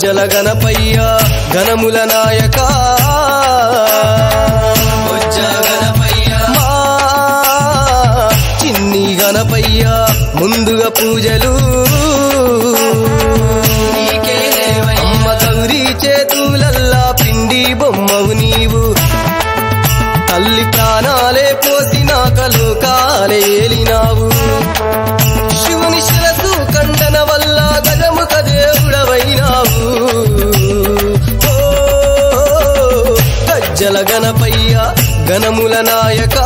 గజ్జల గణపయ్య గణముల నాయక బొజ్జ గణపయ్య మా చిన్ని గణపయ్య ముందుగా పూజలు నీకే దేవయ్య అమ్మ గౌరీ చేతులల్లా పిండి బొమ్మవు నీవు తల్లి ప్రాణాలే పోసినాక లోకాలే ఏలినావు శివుని శిరసు కండన వల్ల గజముఖ దేవుడవైనావు ఓ, గజ్జల గణపయ్య గణముల నాయక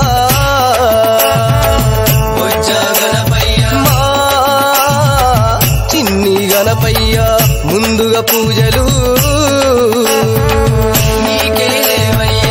బొజ్జ గణపయ్య మా చిన్ని గణపయ్య ముందుగా పూజలు నీకే దేవయ్య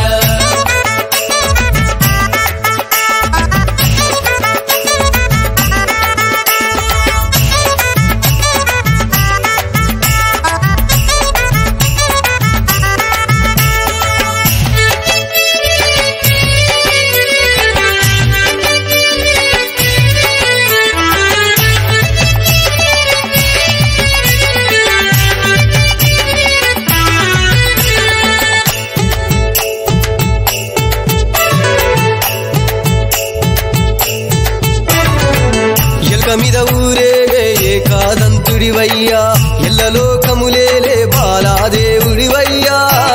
ఎల్క మీద ఊరేగే ఏకాదంతుడివయ్యా ఎల్లలోకములేలే బాలాదేవుడివయ్యా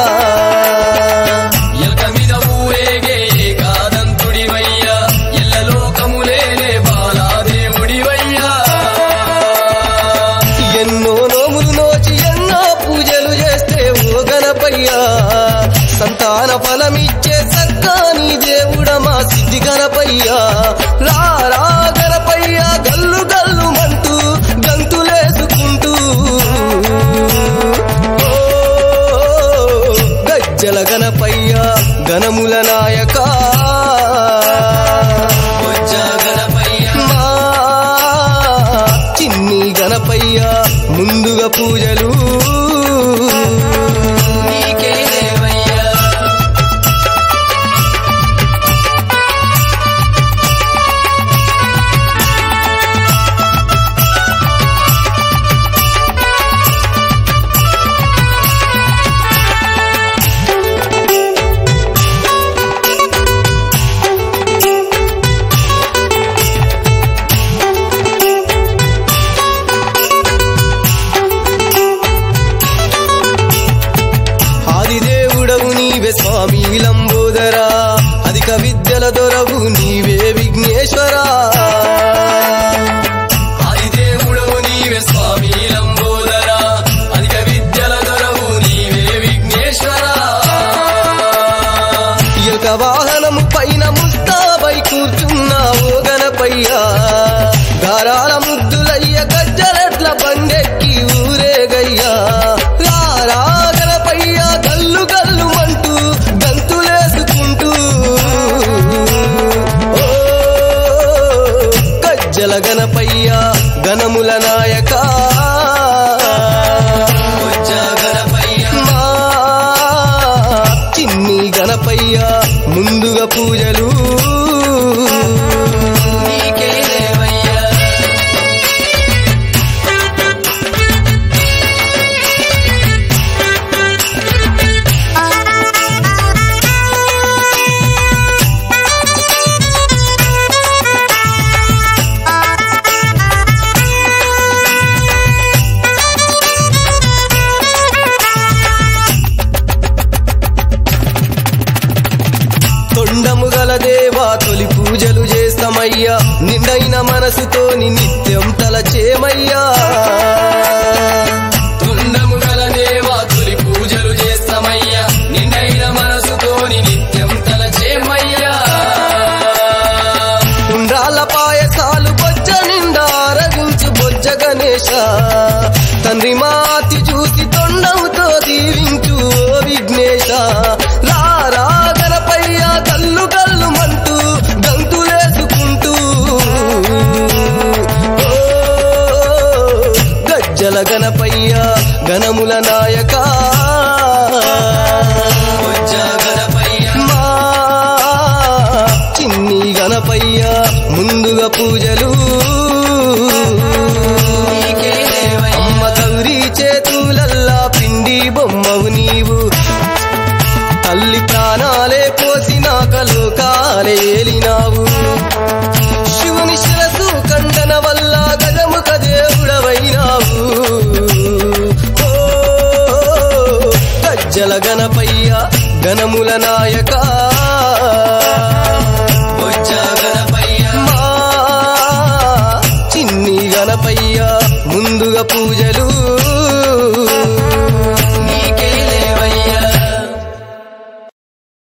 ఎల్క మీద ఊరేగే ఏకాదంతుడివయ్యా ఎల్లలోకములేలే బాలాదేవుడివయ్యా ఎన్నో నోములు నోచి ఎన్నో పూజలు చేస్తే ఓ గణపయ్యా సంతాన ఫలమిచ్చే సక్కాని దేవుడ మా సిద్ధి గణపయ్యా రా రా గణపయ్యా గల్లు గల్లు మంటూ గంతులేసుకుంటూ ఓ, గజ్జల గణపయ్యా గణముల నాయక బొజ్జ గణపయ్య మా చిన్ని గణపయ్య ముందుగా పూజలు నీకే దేవయ్య ఆదిదేవుడవు నీవే స్వామి లంబోదరా అధిక విద్యల దొరవు నీవే విఘ్నేశ్వరా ఆదిదేవుడవు నీవే స్వామి లంబోదరా అధిక విద్యల దొరవు నీవే విఘ్నేశ్వరా యొక్క వాహనము పైన ముస్తాబై కూర్చున్నావు గణపయ్యా గారాల ముద్దులయ్య గజ్జలట్ల బండెక్కి ఊరేగయ్యా రారా గణపయ్య గల్లు గల్లు అంటూ గంతులేసుకుంటూ ఓ గజ్జల గణపయ్య గణముల నాయక బొజ్జ గణపయ్య మా చిన్ని గణపయ్య ముందుగా పూజలు నీకే దేవయ్య తొండము గల దేవా తొలి పూజలు చేస్తామయ్యా నిండైన మనసుతోని నిత్యం తలచేమయ్యా తుండము గల దేవా తొలి పూజలు చేస్తామయ్యా నిండైన మనసుతోని నిత్యం తలచేమయ్యా ఉండ్రాల పాయసాలు బొజ్జ నిండా రగించు బొజ్జ గణేశ తండ్రి మాతి చూసి తొండముతో దీవించు ఓ విఘ్నేశ రా రా గణపయ్య కల్లు కల్లు మంటూ గంతులేసుకుంటూ ఓ గజ్జల గణపయ్య గణముల నాయక బొజ్జ గణపయ్య మా చిన్ని గణపయ్య ముందుగా పూజలు నీకే దేవయ్య అమ్మ గౌరీ చేతులల్లా పిండి పూజలు